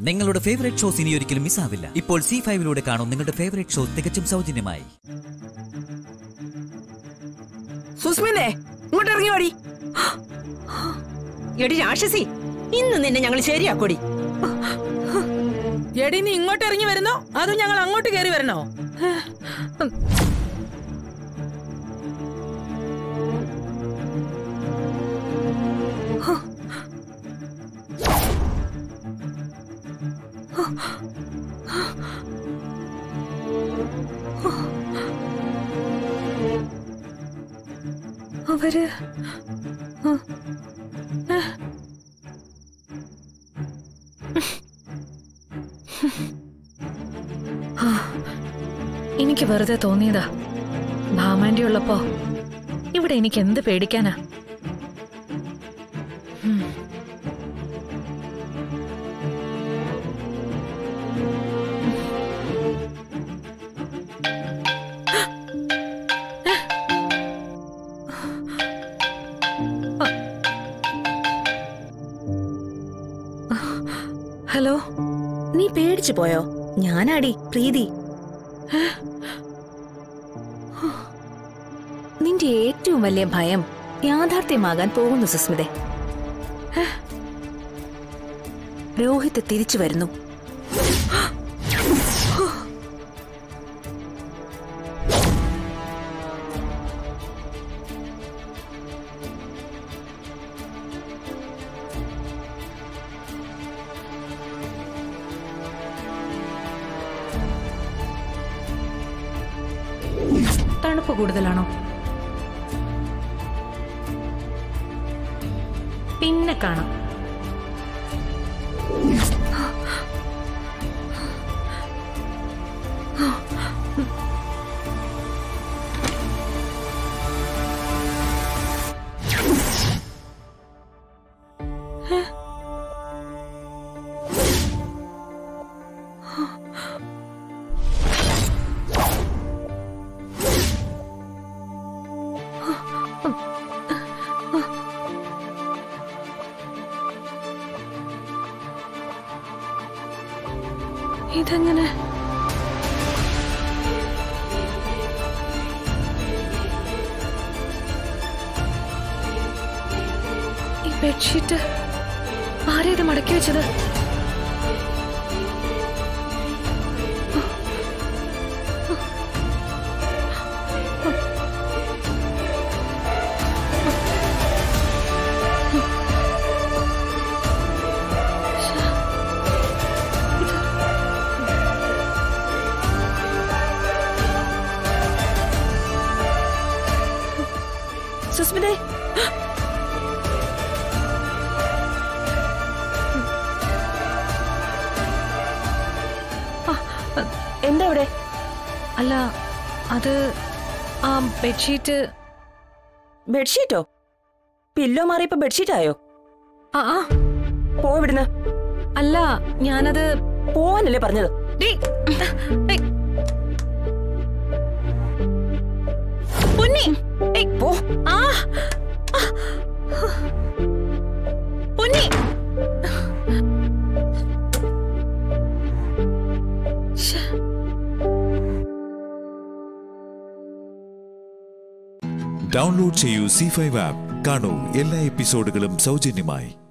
നിങ്ങളുടെ favourite shows ഇനി ഒരിക്കലും മിസ്സാവില്ല ഇപ്പോൾ സി ഫൈവിലൂടെ കാണും നിങ്ങളുടെ ഫേവറേറ്റ് ഷോ തികച്ചും സൗജന്യമായി സുസ്മിതേ ഇങ്ങോട്ട് ഇറങ്ങി ഓടി എടി രാക്ഷസി ഇന്ന് നിന്നെ ഞങ്ങൾ ശരിയാക്കൊടി എടി നീ ഇങ്ങോട്ട് ഇറങ്ങി വരുന്നോ അതോ ഞങ്ങൾ അങ്ങോട്ട് കയറി വരണോ അവര് ആ, എനിക്ക് വെറുതെ തോന്നിയതാ ഭാമാൻഡി ഉള്ളപ്പോ ഇവിടെ എനിക്ക് എന്ത് പേടിക്കാനാ ഉം. ഹലോ നീ പേടിച്ചു പോയോ ഞാനാടി പ്രീതി നിന്റെ ഏറ്റവും വലിയ ഭയം യാഥാർത്ഥ്യമാകാൻ പോകുന്നു സുസ്മിതെ രോഹിത് തിരിച്ചു വരുന്നു തണുപ്പ് കൂടുതലാണോ പിന്നെ കാണാം ഇതെങ്ങനെ ഈ ബെഡ്ഷീറ്റ് ആരാ ഇത് മടക്കി വെച്ചത് സുസ്മിതെ എന്താ അവിടെ അല്ല അത് ആ ബെഡ്ഷീറ്റ് ബെഡ്ഷീറ്റോ പില്ലോ മാറിയപ്പോ ബെഡ്ഷീറ്റ് ആയോ ആ ആ പോ ഇവിടുന്ന് അല്ല ഞാനത് പോവാനല്ലേ പറഞ്ഞത് ഡീ, ഏയ്. പൊന്നി ഏയ്, പോ ആ ആ. പൊന്നി ശ്ശെ. ഡൗൺലോഡ് ചെയ്യൂ സി ഫൈവ് ആപ്പ് കാണൂ എല്ലാ എപ്പിസോഡുകളും സൗജന്യമായി